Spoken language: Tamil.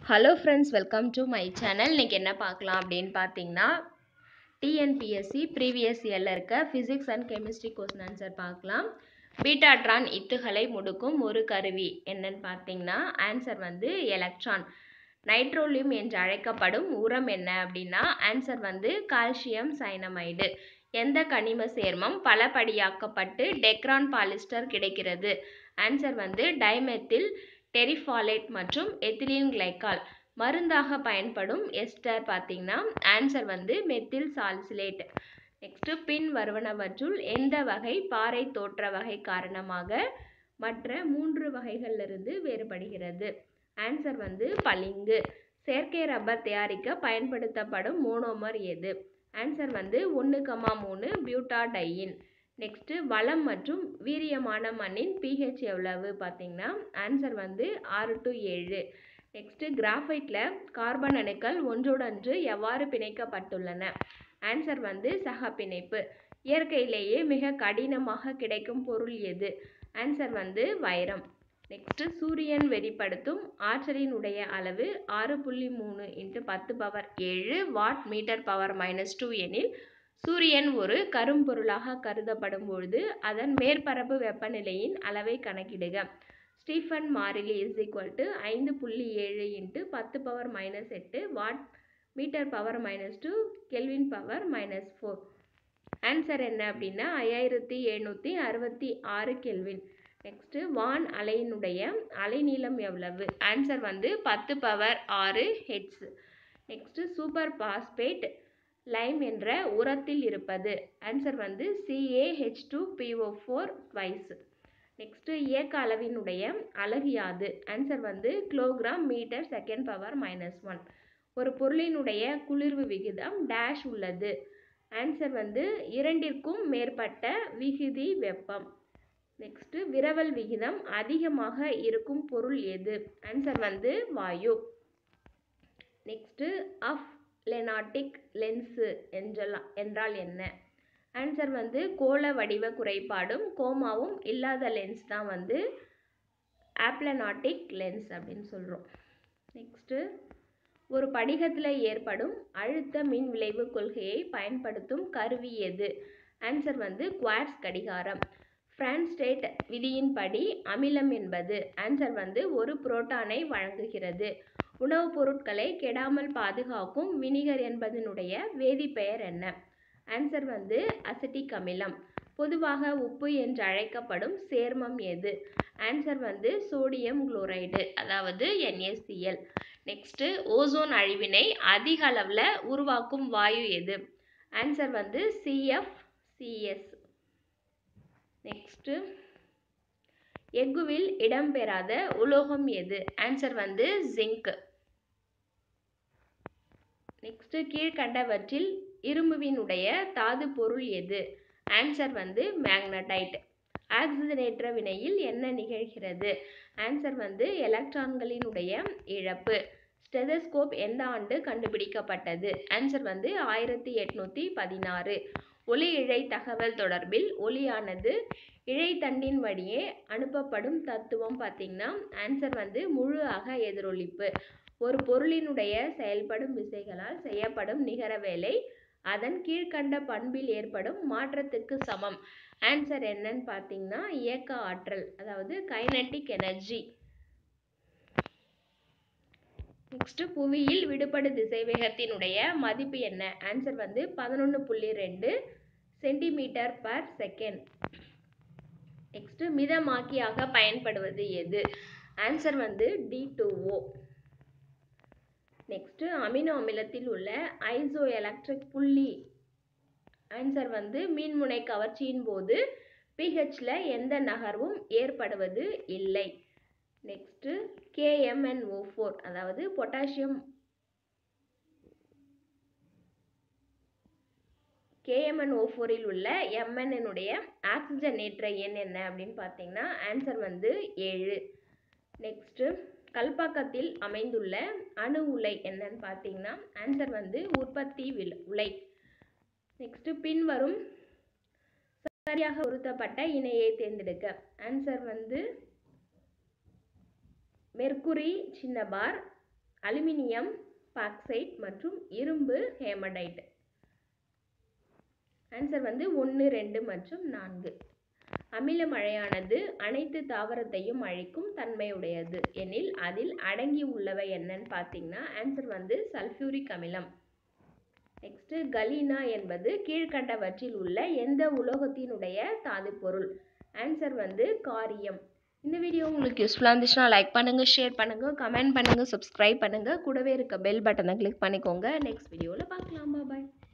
hello friends welcome to my channel இன்றைக்கி என்ன பார்க்கலாம் அப்படின்னு பார்த்தீங்கன்னா டிஎன்பிஎஸ்சி ப்ரீவியஸ் இயரில் இருக்க physics and chemistry question answer பார்க்கலாம் பீட்டாட்ரான் இத்துகளை முடுக்கும் ஒரு கருவி என்னன்னு பார்த்தீங்கன்னா ஆன்சர் வந்து எலக்ட்ரான் நைட்ரோலியம் என்று அழைக்கப்படும் உரம் என்ன அப்படின்னா ஆன்சர் வந்து கால்சியம் சைனமைடு எந்த கனிம சேர்மம் பலபடியாக்கப்பட்டு டெக்ரான் பாலிஸ்டர் கிடைக்கிறது ஆன்சர் வந்து டைமெத்தில் டெரிஃபாலேட் மற்றும் எத்திலீன் கிளைக்கால் மருந்தாக பயன்படும் எஸ்டர் பார்த்தீங்கன்னா ஆன்சர் வந்து மெத்தில் சால்சிலேட் நெக்ஸ்ட்டு பின் வருவனவற்றுள் எந்த வகை பாறை தோற்ற வகை காரணமாக மற்ற மூன்று வகைகளிலிருந்து வேறுபடுகிறது ஆன்சர் வந்து பளிங்கு செயற்கை ரப்பர் தயாரிக்க பயன்படுத்தப்படும் மோனோமர் எது ஆன்சர் வந்து ஒன்று கமா மூணு பியூட்டாடையின் நெக்ஸ்ட்டு வளம் மற்றும் வீரியமான மண்ணின் பிஹெச் எவ்வளவு பார்த்தீங்கன்னா ஆன்சர் வந்து ஆறு டு ஏழு நெக்ஸ்ட்டு கிராஃபைட்டில் கார்பன் அணுக்கள் ஒன்றோடொன்று எவ்வாறு பிணைக்கப்பட்டுள்ளன ஆன்சர் வந்து சக பிணைப்பு இயற்கையிலேயே மிக கடினமாக கிடைக்கும் பொருள் எது ஆன்சர் வந்து வைரம் நெக்ஸ்ட்டு சூரியன் வெளிப்படுத்தும் ஆற்றலினுடைய அளவு ஆறு புள்ளி மூணு இன்ட்டு பத்து பவர் ஏழு watt metre power minus two எனில் சூரியன் ஒரு கரும்பொருளாக கருதப்படும் பொழுது அதன் மேற்பரப்பு வெப்பநிலையின் அளவை கணக்கிடுக ஸ்டீஃபன் மாறிலி இஸ் ஈக்குவல் டு ஐந்து புள்ளி ஏழு இன்ட்டு பத்து பவர் மைனஸ் எட்டு watt metre power minus two kelvin power minus four answer என்ன அப்படின்னா ஐயாயிரத்தி எழுநூற்றி அறுபத்தி ஆறு கெல்வின் நெக்ஸ்ட்டு வான் அலையினுடைய அலைநீளம் எவ்வளவு ஆன்சர் வந்து பத்து பவர் ஆறு hertz next super phosphate lime என்ற உரத்தில் இருப்பது ஆன்சர் வந்து CAH two PO four twice next இயக்க அளவினுடைய அலகு யாது ஆன்சர் வந்து kilogram metre second power minus one ஒரு பொருளினுடைய குளிர்வு விகிதம் டேஷ் உள்ளது ஆன்சர் வந்து இரண்டிற்கும் மேற்பட்ட விகுதி வெப்பம் நெக்ஸ்ட்டு விரவல் விகிதம் அதிகமாக இருக்கும் பொருள் எது ஆன்சர் வந்து வாயு நெக்ஸ்ட்டு அஃப் லெனாட்டிக் லென்ஸு என்றலாம் என்றால் என்ன ஆன்சர் வந்து கோள வடிவ குறைபாடும் கோமாவும் இல்லாத லென்ஸ் தான் வந்து ஆப்ளனாட்டிக் லென்ஸ் அப்படின்னு சொல்கிறோம் நெக்ஸ்ட்டு ஒரு படிகத்தில் ஏற்படும் அழுத்த மின் விளைவு கொள்கையை பயன்படுத்தும் கருவி எது ஆன்சர் வந்து குவார்ட்ஸ் கடிகாரம் ஃப்ரான்ஸ்டேட் விதியின்படி அமிலம் என்பது ஆன்சர் வந்து ஒரு புரோட்டானை வழங்குகிறது உணவுப் பொருட்களை கெடாமல் பாதுகாக்கும் வினிகர் என்பதனுடைய வேதிப்பெயர் என்ன ஆன்சர் வந்து அசிட்டிக் அமிலம் பொதுவாக உப்பு என்று அழைக்கப்படும் சேர்மம் எது ஆன்சர் வந்து சோடியம் குளோரைடு அதாவது என்ஏசிஎல் நெக்ஸ்ட்டு ஓசோன் அழிவினை அதிக அளவில் உருவாக்கும் வாயு எது ஆன்சர் வந்து சிஎஃப் சிஎஸ் நெக்ஸ்ட்டு எஃகுவில் இடம்பெறாத உலோகம் எது ஆன்சர் வந்து ஜிங்க் நெக்ஸ்ட்டு கீழ்கண்டவற்றில் இரும்புவினுடைய தாது பொருள் எது ஆன்சர் வந்து மேக்னடைட் ஆக்சிஜனேற்ற வினையில் என்ன நிகழ்கிறது ஆன்சர் வந்து எலக்ட்ரான்களினுடைய இழப்பு ஸ்டெதஸ்கோப் எந்த ஆண்டு கண்டுபிடிக்கப்பட்டது ஆன்சர் வந்து ஆயிரத்தி எட்நூற்றி பதினாறு ஒளி இழை தகவல் தொடர்பில் ஒளியானது இழைத்தண்டின் வழியே அனுப்பப்படும் தத்துவம் பார்த்திங்கன்னா ஆன்சர் வந்து முழு அக எதிரொலிப்பு ஒரு பொருளினுடைய செயல்படும் விசைகளால் செய்யப்படும் நிகர வேலை அதன் கீழ்கண்ட பண்பில் ஏற்படும் மாற்றத்துக்கு சமம் ஆன்சர் என்னன்னு பார்த்தீங்கன்னா இயக்க ஆற்றல் அதாவது கைனட்டிக் எனர்ஜி நெக்ஸ்ட் புவியில் விடுபடு திசைவேகத்தினுடைய மதிப்பு என்ன ஆன்சர் வந்து பதினொன்று புள்ளி ரெண்டு சென்டிமீட்டர் பர் செகண்ட் நெக்ஸ்ட் மிதமாக்கியாக பயன்படுவது எது ஆன்சர் வந்து D two O next amino அமிலத்தில் உள்ள ஐசோ எலக்ட்ரிக் புள்ளி ஆன்சர் வந்து மீன்முனை கவர்ச்சியின் போது பிஹெச்சில் எந்த நகர்வும் ஏற்படுவது இல்லை நெக்ஸ்ட்டு கேஎம்என்ஓ ஃபோர் அதாவது பொட்டாசியம் கேஎம்என்ஓ ஃபோரில் உள்ள எம்என்னுடைய ஆக்சிஜனேற்ற எண் என்ன அப்படின்னு பார்த்தீங்கன்னா ஆன்சர் வந்து ஏழு நெக்ஸ்ட்டு கல்பாக்கத்தில் அமைந்துள்ள அணு உலை என்னன்னு பார்த்தீங்கன்னா ஆன்சர் வந்து உற்பத்தி உலை நெக்ஸ்ட் பின்வரும் சரியாக பொருத்தப்பட்ட இணையை தேர்ந்தெடுக்க ஆன்சர் வந்து மெர்குரி சின்ன பார் அலுமினியம் பாக்சைட் மற்றும் இரும்பு ஹேமடைட் ஆன்சர் வந்து ஒன்று ரெண்டு மற்றும் நான்கு அமில மழையானது அனைத்து தாவரத்தையும் அழிக்கும் தன்மையுடையது எனில் அதில் அடங்கி உள்ளவை என்னன்னு பார்த்தீங்கன்னா ஆன்சர் வந்து சல்ஃபியூரிக் அமிலம் நெக்ஸ்ட்டு கலீனா என்பது கீழ்கண்டவற்றில் உள்ள எந்த உலோகத்தினுடைய தாது பொருள் ஆன்சர் வந்து காரியம் இந்த வீடியோ உங்களுக்கு யூஸ்ஃபுல்லாக இருந்துச்சுன்னா லைக் பண்ணுங்கள் ஷேர் பண்ணுங்கள் கமெண்ட் பண்ணுங்கள் சப்ஸ்கிரைப் பண்ணுங்கள் கூடவே இருக்க பெல் பட்டனை கிளிக் பண்ணிக்கோங்க நெக்ஸ்ட் வீடியோவில் பார்க்கலாம் பாய்